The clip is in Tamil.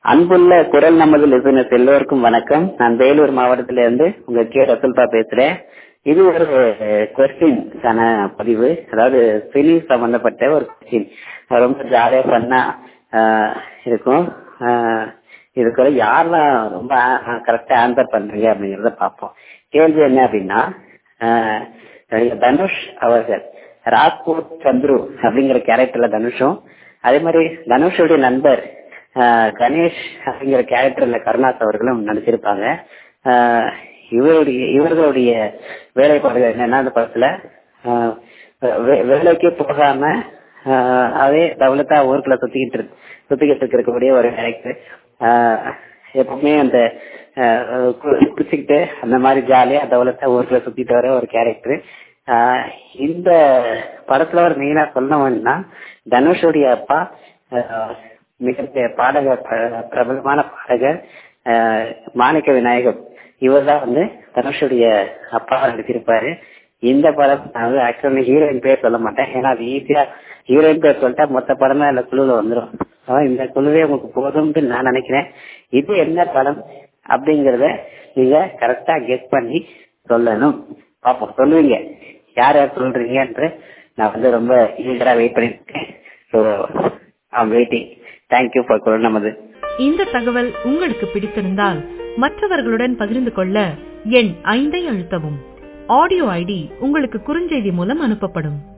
அன்புள்ள குரல் நமது லிசனர்ஸ் எல்லோருக்கும் வணக்கம் நான் வேலூர் மாவட்டத்தில இருந்து உங்க கே ரசல்பா பேசுறேன் இது ஒரு கொஸ்டின்கான பதிவு அதாவது பிலிம் சம்பந்தப்பட்ட ஒரு கொஸ்டின் ரொம்ப ஜாலியா பண்ணா இருக்கும் ஆஹ் இதுக்குள்ள யாரெல்லாம் ரொம்ப கரெக்டா ஆன்சர் பண்றீங்க அப்படிங்கறத பார்ப்போம் கேள்வி என்ன அப்படின்னா ஆஹ் தனுஷ் அவர்கள் ராஜ்கோட் சந்துரு அப்படிங்கிற கேரக்டர்ல தனுஷும் அதே மாதிரி தனுஷுடைய நண்பர் கணேஷ் அப்படிங்கிற கேரக்டர்ல கருணாஸ் அவர்களும் நடிச்சிருப்பாங்க இவருடைய இவர்களுடைய வேலைப்பாடுகள் என்னன்னா அந்த படத்துல வேலைக்கே போகாம அதே தவளத்தா ஊருக்குள்ள சுத்திக்கிட்டு சுத்திக்கிட்டு இருக்கக்கூடிய ஒரு கேரக்டர் எப்பவுமே அந்த குடிச்சுக்கிட்டு அந்த மாதிரி ஜாலியா தவளத்தா ஊருக்குள்ள சுத்திட்டு வர ஒரு கேரக்டர் இந்த படத்துல ஒரு மெயினா சொல்லணும்னா தனுஷுடைய அப்பா மிகப்பெரிய பாடகர் பிரபலமான பாடகர் மாணிக்க விநாயகம் இவர் தான் வந்து தனுஷுடைய அப்பா நடிச்சிருப்பாரு இந்த படம் நான் வந்து ஆக்சுவலி ஹீரோயின் பேர் சொல்ல மாட்டேன் ஏன்னா அது ஈஸியா ஹீரோயின் பேர் சொல்லிட்டா மொத்த படமே அந்த குழுல வந்துடும் இந்த குழுவே உங்களுக்கு போதும்னு நான் நினைக்கிறேன் இது என்ன படம் அப்படிங்கறத நீங்க கரெக்டா கெஸ் பண்ணி சொல்லணும் பாப்போம் சொல்லுவீங்க யார் யார் சொல்றீங்க என்று நான் வந்து ரொம்ப ஈகரா வெயிட் பண்ணிருக்கேன் so I'm waiting thank you for குரல் நமது இந்த தகவல் உங்களுக்கு பிடித்திருந்தால் மற்றவர்களுடன் பகிர்ந்து கொள்ள எண் ஐந்தை அழுத்தவும் ஆடியோ ஐடி உங்களுக்கு குறுஞ்செய்தி மூலம் அனுப்பப்படும்